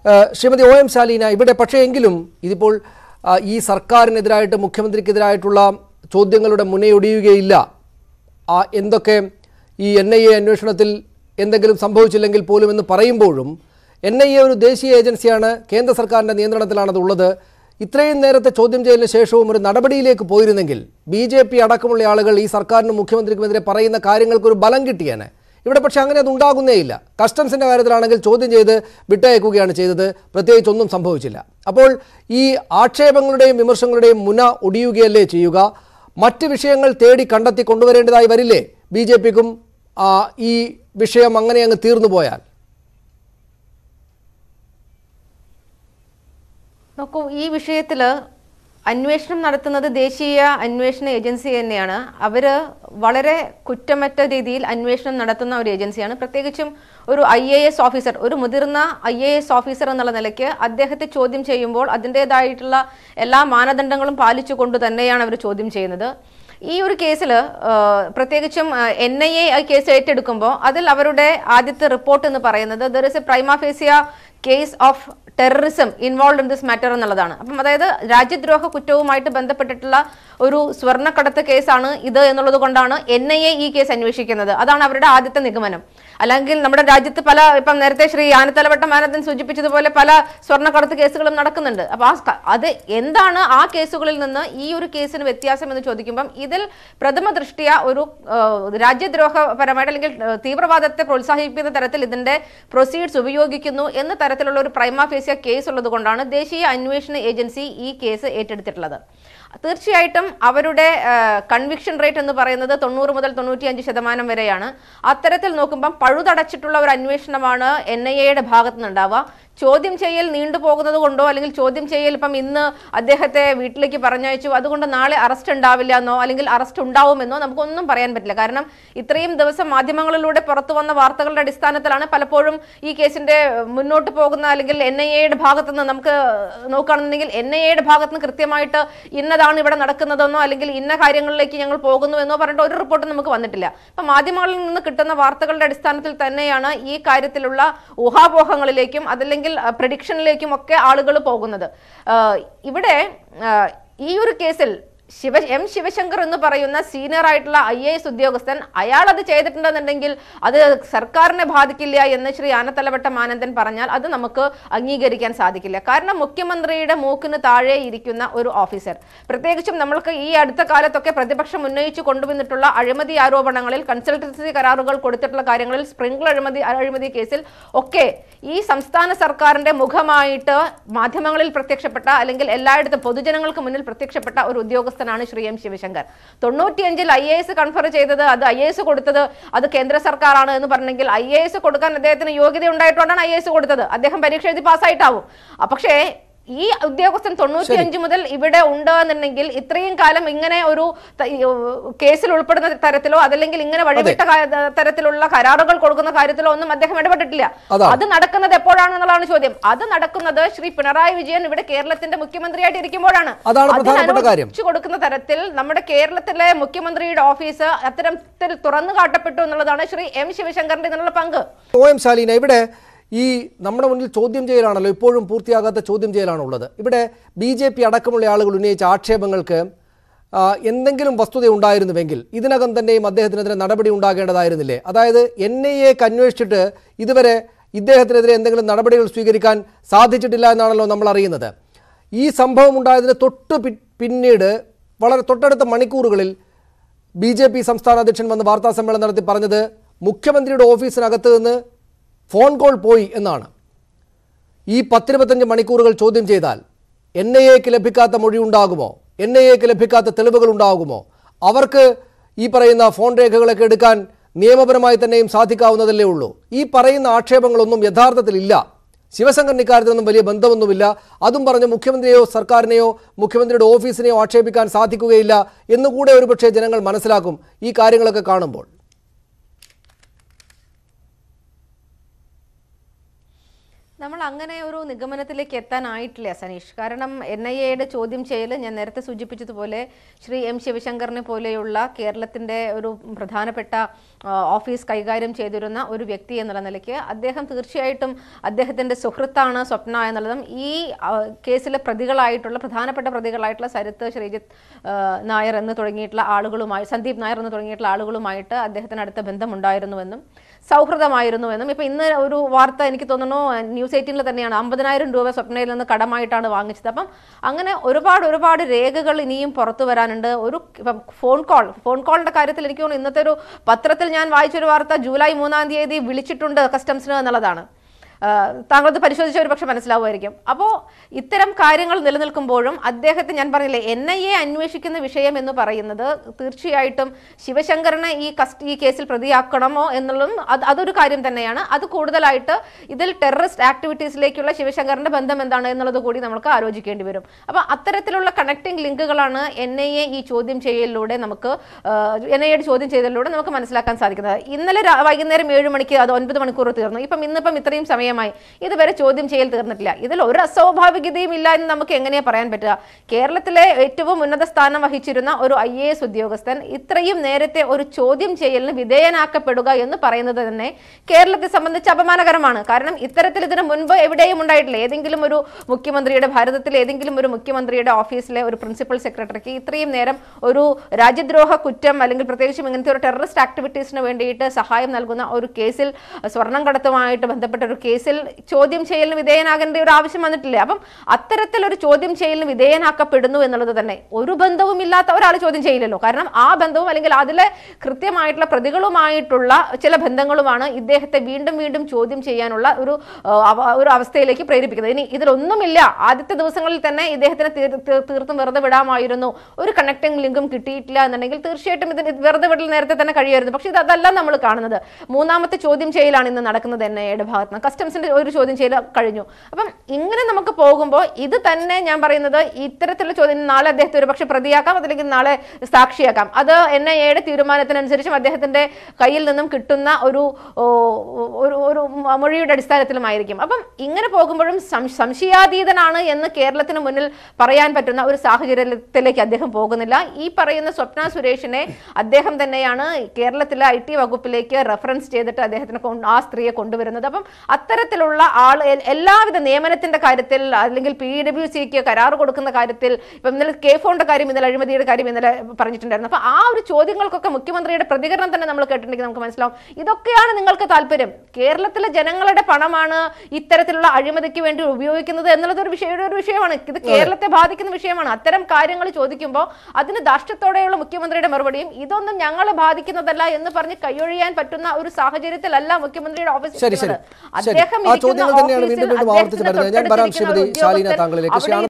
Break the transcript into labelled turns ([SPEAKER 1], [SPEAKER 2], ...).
[SPEAKER 1] ഏഹ് Shrimati O M Shaleena ഇവിടെ പക്ഷേ എങ്കിലും ഇതിപ്പോൾ ആ, ഈ സർക്കാരിനെതിരായിട്ട് മുഖ്യമന്ത്രിക്കെതിരായിട്ടുള്ള ചോദ്യങ്ങളുടെ മുനയൊടിയുകയില്ല ആ എന്തൊക്കെ ഈ എൻ ഐ എ അന്വേഷണത്തിൽ എന്തെങ്കിലും സംഭവിച്ചില്ലെങ്കിൽ പോലും എന്ന് പറയുമ്പോഴും എൻ ഐ എ ഒരു ദേശീയ ഏജൻസിയാണ് കേന്ദ്ര സർക്കാരിൻ്റെ നിയന്ത്രണത്തിലാണത് ഉള്ളത് ഇത്രയും നേരത്തെ ചോദ്യം ചെയ്യലിന് ശേഷവും ഒരു നടപടിയിലേക്ക് പോയിരുന്നെങ്കിൽ ബി ജെ പി അടക്കമുള്ള ആളുകൾ ഈ സർക്കാരിനും മുഖ്യമന്ത്രിക്കുമെതിരെ പറയുന്ന കാര്യങ്ങൾക്കൊരു ബലം കിട്ടിയേനെ ഇവിടെ പക്ഷേ അങ്ങനെ അത് ഉണ്ടാകുന്നേയില്ല കസ്റ്റംസിൻ്റെ കാര്യത്തിലാണെങ്കിൽ ചോദ്യം ചെയ്ത് വിട്ടയക്കുകയാണ് ചെയ്തത് പ്രത്യേകിച്ച് ഒന്നും സംഭവിച്ചില്ല അപ്പോൾ ഈ ആക്ഷേപങ്ങളുടെയും വിമർശങ്ങളുടെയും മുന ഒടിയുകയല്ലേ ചെയ്യുക മറ്റ് വിഷയങ്ങൾ തേടി കണ്ടെത്തി കൊണ്ടുവരേണ്ടതായി വരില്ലേ ബി ജെ പിക്കും ഈ വിഷയം അങ്ങനെ അങ്ങ് തീർന്നു പോയാൽ
[SPEAKER 2] നോക്കൂ ഈ വിഷയത്തിൽ അന്വേഷണം നടത്തുന്നത് ദേശീയ അന്വേഷണ ഏജൻസി തന്നെയാണ് അവർ വളരെ കുറ്റമറ്റ രീതിയിൽ അന്വേഷണം നടത്തുന്ന ഒരു ഏജൻസിയാണ് പ്രത്യേകിച്ചും ഒരു ഐ എ എസ് ഓഫീസർ ഒരു മുതിർന്ന ഐ എ എസ് ഓഫീസർ എന്നുള്ള നിലയ്ക്ക് അദ്ദേഹത്തെ ചോദ്യം ചെയ്യുമ്പോൾ അതിൻ്റെതായിട്ടുള്ള എല്ലാ മാനദണ്ഡങ്ങളും പാലിച്ചുകൊണ്ട് തന്നെയാണ് അവർ ചോദ്യം ചെയ്യുന്നത് ഈ ഒരു കേസിൽ പ്രത്യേകിച്ചും എൻ ഐ എ കേസ് ഏറ്റെടുക്കുമ്പോൾ അതിൽ അവരുടെ ആദ്യത്തെ റിപ്പോർട്ട് എന്ന് പറയുന്നത് there is a prima facie case of terrorism involve in this matter എന്നുള്ളതാണ് അപ്പം അതായത് രാജ്യദ്രോഹ കുറ്റവുമായിട്ട് ബന്ധപ്പെട്ടിട്ടുള്ള ഒരു സ്വർണ്ണക്കടത്ത് കേസാണ് ഇത് എന്നുള്ളത് കൊണ്ടാണ് എൻ ഐ എ ഈ കേസ് അന്വേഷിക്കുന്നത് അതാണ് അവരുടെ ആദ്യത്തെ നിഗമനം അല്ലെങ്കിൽ നമ്മുടെ രാജ്യത്ത് പല ഇപ്പം നേരത്തെ ശ്രീ ആനത്തലവട്ടം മാനന്ദൻ സൂചിപ്പിച്ചതുപോലെ പല സ്വർണ്ണക്കടത്ത് കേസുകളും നടക്കുന്നുണ്ട് അപ്പൊ ആ ക- അത് എന്താണ് ആ കേസുകളിൽ നിന്ന് ഈ ഒരു കേസിന് വ്യത്യാസം എന്ന് ചോദിക്കുമ്പം ഇതിൽ പ്രഥമ ദൃഷ്ടിയ ഒരു ആ, രാജ്യദ്രോഹപരമായിട്ട് അല്ലെങ്കിൽ ആ, തീവ്രവാദത്തെ പ്രോത്സാഹിപ്പിക്കുന്ന തരത്തിൽ ഇതിന്റെ പ്രൊസീഡ്സ് ഉപയോഗിക്കുന്നു എന്ന തരത്തിലുള്ള ഒരു പ്രൈമാഫേസിയ കേസ് ഉള്ളത് കൊണ്ടാണ് ദേശീയ അന്വേഷണ ഏജൻസി ഈ കേസ് ഏറ്റെടുത്തിട്ടുള്ളത് തീർച്ചയായിട്ടും അവരുടെ കൺവിക്ഷൻ റേറ്റ് എന്ന് പറയുന്നത് തൊണ്ണൂറ് മുതൽ തൊണ്ണൂറ്റിയഞ്ച് ശതമാനം വരെയാണ് അത്തരത്തിൽ നോക്കുമ്പം പഴുതടച്ചിട്ടുള്ള ഒരു അന്വേഷണമാണ് എൻ ഐ എയുടെ ഭാഗത്തു നിന്നുണ്ടാവുക ചോദ്യം ചെയ്യൽ നീണ്ടുപോകുന്നത് കൊണ്ടോ അല്ലെങ്കിൽ ചോദ്യം ചെയ്യൽ ഇപ്പം ഇന്ന് അദ്ദേഹത്തെ വീട്ടിലേക്ക് പറഞ്ഞയച്ചു അതുകൊണ്ട് നാളെ അറസ്റ്റ് ഉണ്ടാവില്ല എന്നോ അല്ലെങ്കിൽ അറസ്റ്റ് ഉണ്ടാവുമെന്നോ നമുക്കൊന്നും പറയാൻ പറ്റില്ല കാരണം ഇത്രയും ദിവസം മാധ്യമങ്ങളിലൂടെ പുറത്തു വന്ന വാർത്തകളുടെ അടിസ്ഥാനത്തിലാണ് പലപ്പോഴും ഈ കേസിന്റെ മുന്നോട്ട് പോകുന്ന അല്ലെങ്കിൽ എൻ ഐ എയുടെ ഭാഗത്തു നിന്ന് നമുക്ക് നോക്കുകയാണെന്നുണ്ടെങ്കിൽ എൻ ഐ എയുടെ ഭാഗത്ത് നിന്ന് കൃത്യമായിട്ട് ഇന്നതാണ് ഇവിടെ നടക്കുന്നതെന്നോ അല്ലെങ്കിൽ ഇന്ന കാര്യങ്ങളിലേക്ക് ഞങ്ങൾ പോകുന്നു എന്നോ പറഞ്ഞിട്ട് ഒരു റിപ്പോർട്ട് നമുക്ക് വന്നിട്ടില്ല അപ്പൊ മാധ്യമങ്ങളിൽ നിന്ന് കിട്ടുന്ന വാർത്തകളുടെ അടിസ്ഥാനത്തിൽ തന്നെയാണ് ഈ കാര്യത്തിലുള്ള ഊഹാപോഹങ്ങളിലേക്കും അതല്ലെങ്കിൽ പ്രഡിക്ഷനിലേക്കും ഒക്കെ ആളുകൾ പോകുന്നത് ആ, ഇവിടെ ആ, ഈ ഒരു കേസിൽ ശിവ എം ശിവശങ്കർ എന്ന് പറയുന്ന സീനിയർ ആയിട്ടുള്ള ഐ എ എസ് ഉദ്യോഗസ്ഥൻ അയാൾ അത് ചെയ്തിട്ടുണ്ടെന്നുണ്ടെങ്കിൽ അത് സർക്കാരിനെ ബാധിക്കില്ല എന്ന് ശ്രീ ആനത്തലവട്ട മാനന്ദൻ പറഞ്ഞാൽ അത് നമുക്ക് അംഗീകരിക്കാൻ സാധിക്കില്ല കാരണം മുഖ്യമന്ത്രിയുടെ മൂക്കിന് താഴെ ഇരിക്കുന്ന ഒരു ഓഫീസർ പ്രത്യേകിച്ചും നമ്മൾക്ക് ഈ അടുത്ത കാലത്തൊക്കെ പ്രതിപക്ഷം ഉന്നയിച്ചു കൊണ്ടുവന്നിട്ടുള്ള അഴിമതി ആരോപണങ്ങളിൽ കൺസൾട്ടൻസി കരാറുകൾ കൊടുത്തിട്ടുള്ള കാര്യങ്ങളിൽ സ്പ്രിംഗ്ലർ അഴിമതി അഴിമതി കേസിൽ ഒക്കെ ഈ സംസ്ഥാന സർക്കാരിന്റെ മുഖമായിട്ട് മാധ്യമങ്ങളിൽ പ്രത്യക്ഷപ്പെട്ട അല്ലെങ്കിൽ എല്ലായിടത്തും പൊതുജനങ്ങൾക്ക് മുന്നിൽ പ്രത്യക്ഷപ്പെട്ട ഒരു ഉദ്യോഗസ്ഥനാണ് ശ്രീ എം ശിവശങ്കർ തൊണ്ണൂറ്റിയഞ്ചിൽ ഐ എ എസ് കൺഫർ ചെയ്തത് അത് ഐ എ എസ് കൊടുത്തത് അത് കേന്ദ്ര സർക്കാരാണ് എന്ന് പറഞ്ഞെങ്കിൽ ഐ എ എസ് കൊടുക്കാൻ അദ്ദേഹത്തിന് യോഗ്യത ഉണ്ടായിട്ടുകൊണ്ടാണ് ഐ എ എസ് കൊടുത്തത് അദ്ദേഹം പരീക്ഷ എഴുതി പാസ്സായിട്ടാവും അ, പക്ഷേ ഈ ഉദ്യോഗസ്ഥൻ തൊണ്ണൂറ്റിയഞ്ച് മുതൽ ഇവിടെ ഉണ്ട് എന്നുണ്ടെങ്കിൽ ഇത്രയും കാലം ഇങ്ങനെ ഒരു ത- ഈ, ഉ, കേസിൽ ഉൾപ്പെടുന്ന തരത്തിലോ അതല്ലെങ്കിൽ ഇങ്ങനെ വഴിവിട്ട കാ- തരത്തിലുള്ള കരാറുകൾ കൊടുക്കുന്ന കാര്യത്തിലോ ഒന്നും അദ്ദേഹം ഇടപെട്ടിട്ടില്ല
[SPEAKER 1] അതാണ്.
[SPEAKER 2] അത് നടക്കുന്നത് എപ്പോഴാണെന്നുള്ളതാണ് ചോദ്യം അത് നടക്കുന്നത് ശ്രീ പിണറായി വിജയൻ ഇവിടെ കേരളത്തിന്റെ മുഖ്യമന്ത്രിയായിട്ട് ഇരിക്കുമ്പോഴാണ്
[SPEAKER 1] അതാണ്
[SPEAKER 2] അതിന്
[SPEAKER 1] പ്രധാനപ്പെട്ട കാര്യം.
[SPEAKER 2] അനുവദിച്ചു കൊടുക്കുന്ന തരത്തിൽ നമ്മുടെ കേരളത്തിലെ മുഖ്യമന്ത്രിയുടെ ഓഫീസ് അത്തരത്തിൽ തുറന്നു കാട്ടപ്പെട്ടു എന്നുള്ളതാണ് ശ്രീ എം ശിവശങ്കറിന്റെ ഇതിനുള്ള പങ്ക്
[SPEAKER 1] ഒ എം ശാലീന ഇവിടെ ഈ നമ്മുടെ മുന്നിൽ ചോദ്യം ചെയ്യലാണല്ലോ ഇപ്പോഴും പൂർത്തിയാകാത്ത ചോദ്യം ചെയ്യലാണ് ഉള്ളത് ഇവിടെ ബി ജെ പി അടക്കമുള്ള ആളുകൾ ഉന്നയിച്ച ആക്ഷേപങ്ങൾക്ക് ആ, എന്തെങ്കിലും വസ്തുത ഉണ്ടായിരുന്നുവെങ്കിൽ ഇതിനകം തന്നെയും അദ്ദേഹത്തിനെതിരെ നടപടി ഉണ്ടാകേണ്ടതായിരുന്നില്ലേ അതായത് എൻ ഐ എക്ക് അന്വേഷിച്ചിട്ട് ഇതുവരെ ഇദ്ദേഹത്തിനെതിരെ എന്തെങ്കിലും നടപടികൾ സ്വീകരിക്കാൻ സാധിച്ചിട്ടില്ല എന്നാണല്ലോ നമ്മൾ അറിയുന്നത് ഈ സംഭവം ഉണ്ടായതിന് തൊട്ട് പി- പിന്നീട് വളരെ തൊട്ടടുത്ത മണിക്കൂറുകളിൽ ബി ജെ പി സംസ്ഥാന അധ്യക്ഷൻ വന്ന് വാർത്താ സമ്മേളനം നടത്തി പറഞ്ഞത് മുഖ്യമന്ത്രിയുടെ ഓഫീസിനകത്ത് നിന്ന് ഫോൺ കോൾ പോയി എന്നാണ് ഈ പത്തിരുപത്തഞ്ച് മണിക്കൂറുകൾ ചോദ്യം ചെയ്താൽ എൻ ഐ എക്ക് ലഭിക്കാത്ത മൊഴി ഉണ്ടാകുമോ എൻ ഐ എക്ക് ലഭിക്കാത്ത തെളിവുകൾ ഉണ്ടാകുമോ അവർക്ക് ഈ പറയുന്ന ഫോൺ രേഖകളൊക്കെ എടുക്കാൻ നിയമപരമായി തന്നെയും സാധിക്കാവുന്നതല്ലേ ഉള്ളൂ ഈ പറയുന്ന ആക്ഷേപങ്ങളൊന്നും യഥാർത്ഥത്തിൽ ഇല്ല ശിവശങ്കറിന് ഇക്കാര്യത്തിലൊന്നും വലിയ ബന്ധമൊന്നുമില്ല അതും പറഞ്ഞ് മുഖ്യമന്ത്രിയെയോ സർക്കാരിനെയോ മുഖ്യമന്ത്രിയുടെ ഓഫീസിനെയോ ആക്ഷേപിക്കാൻ സാധിക്കുകയില്ല എന്നുകൂടെ ഒരുപക്ഷെ ജനങ്ങൾ മനസ്സിലാക്കും ഈ കാര്യങ്ങളൊക്കെ കാണുമ്പോൾ
[SPEAKER 2] നമ്മൾ അങ്ങനെ ഒരു നിഗമനത്തിലേക്ക് എത്താനായിട്ടില്ല സനീഷ് കാരണം എൻ ഐ എയുടെ ചോദ്യം ചെയ്യൽ ഞാൻ നേരത്തെ സൂചിപ്പിച്ചതുപോലെ ശ്രീ എം ശിവശങ്കറിനെ പോലെയുള്ള കേരളത്തിന്റെ ഒരു പ്രധാനപ്പെട്ട ആ, ഓഫീസ് കൈകാര്യം ചെയ്തിരുന്ന ഒരു വ്യക്തി എന്നുള്ള നിലയ്ക്ക് അദ്ദേഹം തീർച്ചയായിട്ടും അദ്ദേഹത്തിന്റെ സുഹൃത്താണ് സ്വപ്ന എന്നുള്ളതും ഈ ആ, കേസിലെ പ്രതികളായിട്ടുള്ള പ്രധാനപ്പെട്ട പ്രതികളായിട്ടുള്ള സരിത്ത് ശ്രീജിത്ത് ആ, നായർ എന്ന് തുടങ്ങിയിട്ടുള്ള ആളുകളുമായി സന്ദീപ് നായർ എന്ന് തുടങ്ങിയിട്ടുള്ള ആളുകളുമായിട്ട് അദ്ദേഹത്തിന് അടുത്ത ബന്ധമുണ്ടായിരുന്നുവെന്നും സൗഹൃദമായിരുന്നുവെന്നും ഇപ്പൊ ഇന്ന് ഒരു വാർത്ത എനിക്ക് തോന്നുന്നു ന്യൂസ് എയ്റ്റീനിൽ തന്നെയാണ് അമ്പതിനായിരം രൂപ സ്വപ്നയിൽ നിന്ന് കടമായിട്ടാണ് വാങ്ങിച്ചത് അപ്പം അങ്ങനെ ഒരുപാട് ഒരുപാട് രേഖകൾ ഇനിയും പുറത്തു വരാനുണ്ട് ഒരു ഇപ്പം ഫോൺ കോൾ ഫോൺ കോളിന്റെ കാര്യത്തിൽ എനിക്ക് തോന്നുന്നു ഇന്നത്തെ ഒരു പത്രത്തിൽ ഞാൻ വായിച്ചൊരു വാർത്ത ജൂലൈ മൂന്നാം തീയതി വിളിച്ചിട്ടുണ്ട് കസ്റ്റംസിന് എന്നുള്ളതാണ് ആ, താങ്കളത് പരിശോധിച്ച ഒരു പക്ഷെ മനസ്സിലാവുമായിരിക്കും അപ്പോൾ ഇത്തരം കാര്യങ്ങൾ നിലനിൽക്കുമ്പോഴും അദ്ദേഹത്തെ ഞാൻ പറഞ്ഞില്ലേ എൻ ഐ എ അന്വേഷിക്കുന്ന വിഷയം എന്ന് പറയുന്നത് തീർച്ചയായിട്ടും ശിവശങ്കറിനെ ഈ കസ്റ്റ് ഈ കേസിൽ പ്രതിയാക്കണമോ എന്നുള്ളതും അത് അതൊരു കാര്യം തന്നെയാണ് അത് കൂടുതലായിട്ട് ഇതിൽ ടെററിസ്റ്റ് ആക്ടിവിറ്റീസിലേക്കുള്ള ശിവശങ്കറിന്റെ ബന്ധം എന്താണ് എന്നുള്ളത് കൂടി നമുക്ക് ആലോചിക്കേണ്ടി വരും അപ്പോൾ അത്തരത്തിലുള്ള കണക്ടിംഗ് ലിങ്കുകളാണ് എൻ ഐ എ ഈ ചോദ്യം ചെയ്യലിലൂടെ നമുക്ക് എൻ ഐ എയുടെ ചോദ്യം ചെയ്തതിലൂടെ നമുക്ക് മനസ്സിലാക്കാൻ സാധിക്കുന്നത് ഇന്നലെ രാ- വൈകുന്നേരം ഏഴ് മണിക്ക് അത് ഒൻപത് മണിക്കൂർ തീർന്നു ഇപ്പം ഇന്നിപ്പം ഇത്രയും സമയമായി ഇതുവരെ ചോദ്യം ചെയ്യൽ തീർന്നിട്ടില്ല ഇതിൽ ഒരു അസ്വാഭാവികതയും ഇല്ല എന്ന് നമുക്ക് എങ്ങനെയാ പറയാൻ പറ്റുക കേരളത്തിലെ ഏറ്റവും ഉന്നത സ്ഥാനം വഹിച്ചിരുന്ന ഒരു ഐ എ എസ് ഉദ്യോഗസ്ഥൻ ഇത്രയും നേരത്തെ ഒരു ചോദ്യം ചെയ്യലിന് വിധേയനാക്കപ്പെടുക എന്ന് പറയുന്നത് തന്നെ കേരളത്തെ സംബന്ധിച്ച് അപമാനകരമാണ് കാരണം ഇത്തരത്തിൽ ഇതിന് മുൻപ് എവിടെയും ഉണ്ടായിട്ടില്ല ഏതെങ്കിലും ഒരു മുഖ്യമന്ത്രിയുടെ ഭാരതത്തിലെ ഏതെങ്കിലും ഒരു മുഖ്യമന്ത്രിയുടെ ഓഫീസിലെ ഒരു പ്രിൻസിപ്പൽ സെക്രട്ടറിക്ക് ഇത്രയും നേരം ഒരു രാജ്യദ്രോഹ കുറ്റം അല്ലെങ്കിൽ പ്രത്യേകിച്ചും ഇങ്ങനത്തെ ഒരു ടെററിസ്റ്റ് ആക്ടിവിറ്റീസിന് വേണ്ടിയിട്ട് സഹായം നൽകുന്ന ഒരു കേസിൽ സ്വർണം കടത്തുമായിട്ട് ബന്ധപ്പെട്ട ഒരു കേസിൽ ചോദ്യം ചെയ്യലിന് വിധേയനാകേണ്ട ഒരു ആവശ്യം വന്നിട്ടില്ല അപ്പം അത്തരത്തിലൊരു ചോദ്യം ചെയ്യലിന് വിധേയനാക്കപ്പെടുന്നു എന്നുള്ളത് തന്നെ ഒരു ബന്ധവും ഇല്ലാത്ത ഒരാൾ ചോദ്യം ചെയ്യില്ലല്ലോ കാരണം ആ ബന്ധവും അല്ലെങ്കിൽ അതിലെ കൃത്യമായിട്ടുള്ള പ്രതികളുമായിട്ടുള്ള ചില ബന്ധങ്ങളുമാണ് ഇദ്ദേഹത്തെ വീണ്ടും വീണ്ടും ചോദ്യം ചെയ്യാനുള്ള ഒരു ആ, അവ- ഒരു അവസ്ഥയിലേക്ക് പ്രേരിപ്പിക്കുന്നത് ഇനി ഇതിലൊന്നുമില്ല ആദ്യത്തെ ദിവസങ്ങളിൽ തന്നെ ഇദ്ദേഹത്തിന് തീർ- തീർ- തീർത്തും വെറുതെ വിടാമായിരുന്നു ഒരു കണക്ടിംഗ് ലിങ്കും കിട്ടിയിട്ടില്ല എന്നുണ്ടെങ്കിൽ തീർച്ചയായിട്ടും ഇതിന് വെറുതെ വിടൽ നേരത്തെ തന്നെ കഴിയുമായിരുന്നു പക്ഷേ ഇത് അതല്ല നമ്മൾ കാണുന്നത് മൂന്നാമത്തെ ചോദ്യം ചെയ്യലാണ് ഇന്ന് നടക്കുന്നത് എൻ ഐയുടെ ഭാഗത്ത് നിന്ന് കസ്റ്റംസിന്റെ ഒരു ചോദ്യം ചെയ്യൽ കഴിഞ്ഞു അപ്പം ഇങ്ങനെ നമുക്ക് പോകുമ്പോൾ ഇത് തന്നെ ഞാൻ പറയുന്നത് ഇത്തരത്തിലുള്ള ചോദ്യം നാളെ അദ്ദേഹത്തെ ഒരു പക്ഷേ പ്രതിയാക്കാം അതല്ലെങ്കിൽ നാളെ സാക്ഷിയാക്കാം അത് എൻ ഐ എയുടെ തീരുമാനത്തിനനുസരിച്ചും അദ്ദേഹത്തിന്റെ കയ്യിൽ നിന്നും കിട്ടുന്ന ഒരു ഓ, ഒരു ഒരു മൊഴിയുടെ അടിസ്ഥാനത്തിലുമായിരിക്കും അപ്പം ഇങ്ങനെ പോകുമ്പോഴും സം- സംശയാതീതനാണ് എന്ന് കേരളത്തിന് മുന്നിൽ പറയാൻ പറ്റുന്ന ഒരു സാഹചര്യത്തിലേക്ക് അദ്ദേഹം പോകുന്നില്ല ഈ പറയുന്ന സ്വപ്ന സുരേഷിനെ അദ്ദേഹം തന്നെയാണ് കേരളത്തിലെ ഐ ടി വകുപ്പിലേക്ക് റെഫറൻസ് ചെയ്തിട്ട് അദ്ദേഹത്തിന് കൊണ്ട് ആ സ്ത്രീയെ കൊണ്ടുവരുന്നത് അപ്പം അത്തരത്തിലുള്ള ആൾ എ- എല്ലാവിധ നിയമനത്തിന്റെ കാര്യത്തിൽ അല്ലെങ്കിൽ പി ഡബ്ല്യു സിക്ക് കരാർ കൊടുക്കുന്ന കാര്യത്തിൽ ഇപ്പം ഇന്നലെ കെ ഫോണിന്റെ കാര്യം ഇന്നലെ അഴിമതിയുടെ കാര്യം ഇന്നലെ പറഞ്ഞിട്ടുണ്ടായിരുന്നു അപ്പൊ ആ ഒരു ചോദ്യങ്ങൾക്കൊക്കെ മുഖ്യമന്ത്രിയുടെ പ്രതികരണം തന്നെ നമ്മൾ കേട്ടിട്ടുണ്ടെങ്കിൽ നമുക്ക് മനസ്സിലാവും ഇതൊക്കെയാണ് നിങ്ങൾക്ക് താല്പര്യം കേരളത്തിലെ ജനങ്ങളുടെ പണമാണ് ഇത്തരത്തിലുള്ള അഴിമതിക്ക് വേണ്ടി ഉപയോഗിക്കുന്നത് എന്നുള്ളത് ഒരു വിഷയ ഒരു വിഷയമാണ് ഇത് കേരളത്തെ ബാധിക്കുന്ന വിഷയമാണ് അത്തരം കാര്യങ്ങൾ ചോദിക്കുമ്പോൾ അതിന് ധാർഷ്ട്യത്തോടെയുള്ള മുഖ്യമന്ത്രിയുടെ മറുപടിയും ഇതൊന്നും ഞങ്ങളെ ബാധിക്കുന്നതല്ല എന്ന് പറഞ്ഞ് കൈയൊഴിയാൻ പറ്റുന്ന ഒരു സാഹചര്യത്തിലല്ല മുഖ്യമന്ത്രിയുടെ ഓഫീസ്
[SPEAKER 1] ശരി ശരി
[SPEAKER 2] ഇരിക്കുന്നത്.
[SPEAKER 1] ശരി
[SPEAKER 2] അദ്ദേഹം
[SPEAKER 1] ആ
[SPEAKER 2] ഇരിക്കുന്ന
[SPEAKER 1] ചോദ്യങ്ങൾ തന്നെയാണ്
[SPEAKER 2] ഓഫീസിൽ
[SPEAKER 1] വീണ്ടും വീണ്ടും ആവർത്തിച്ച്
[SPEAKER 2] അദ്ദേഹത്തിന്
[SPEAKER 1] വരുന്നത് ഞാൻ വരാം ശ്രീമതി
[SPEAKER 2] തൊട്ടടുത്തിരിക്കുന്ന ഒരു
[SPEAKER 1] ശാലീന
[SPEAKER 2] ഉദ്യോഗസ്ഥൻ
[SPEAKER 1] താങ്കളിലേക്ക്
[SPEAKER 2] അവിടെ
[SPEAKER 1] ശ്രീ